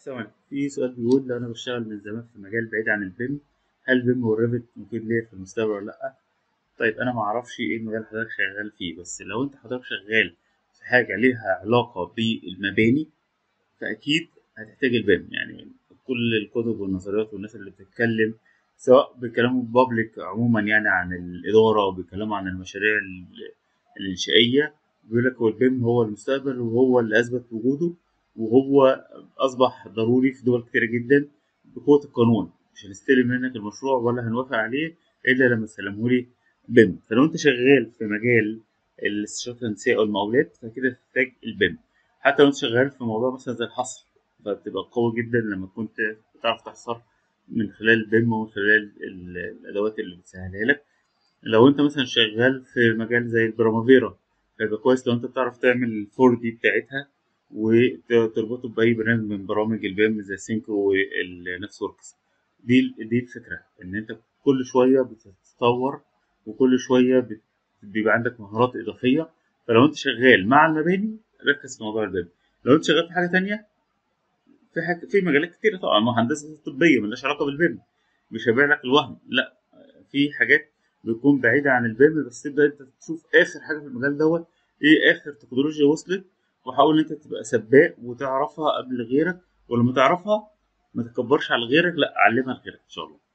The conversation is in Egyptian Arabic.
سواء في سؤال بيقول لو انا بشتغل من زمان في مجال بعيد عن البيم هل البيم والريفت مفيد ليا في المستقبل ولا لا طيب انا ما اعرفش ايه المجال اللي حضرتك شغال فيه بس لو انت حضرتك شغال في حاجه ليها علاقه بالمباني فاكيد هتحتاج البيم يعني كل الكتب والنظريات والناس اللي بتتكلم سواء بيتكلموا بابليك عموما يعني عن الاداره وبيتكلموا عن المشاريع ال- الانشائيه بيقول لك هو البيم هو المستقبل وهو اللي اثبت وجوده وهو اصبح ضروري في دول كتيره جدا بقوه القانون مش هنستلم منك المشروع ولا هنوافق عليه الا لما تسلمه لي بيم فلو انت شغال في مجال الاستشارات الهندسيه او المقاولات فكده تحتاج البيم حتى لو انت شغال في موضوع مثلا زي الحصر فبتبقى قوي جدا لما كنت بتعرف تحصر من خلال البيم ومن خلال ال- الادوات اللي بتسهلها لك لو انت مثلا شغال في مجال زي البرامافيرا فيبقى كويس لو انت بتعرف تعمل الفور دي بتاعتها وتربطه باي برنامج من برامج البيم زي سينكرو والنفس وركس دي دي الفكره ان انت كل شويه بتتطور وكل شويه بت- بيبقى عندك مهارات اضافيه فلو انت شغال مع المباني ركز في موضوع البيم لو انت شغال في حاجه تانية في حاجة في مجالات كتيرة طبعا ما هندسة طبية ملهاش علاقة بالبيم مش هبيع لك الوهم لا في حاجات بتكون بعيدة عن البيم بس تبدأ انت تشوف آخر حاجة في المجال دوت ايه آخر تكنولوجيا وصلت وحاول انت تبقى سباق وتعرفها قبل غيرك ولما تعرفها ما تكبرش على غيرك لا علمها لغيرك ان شاء الله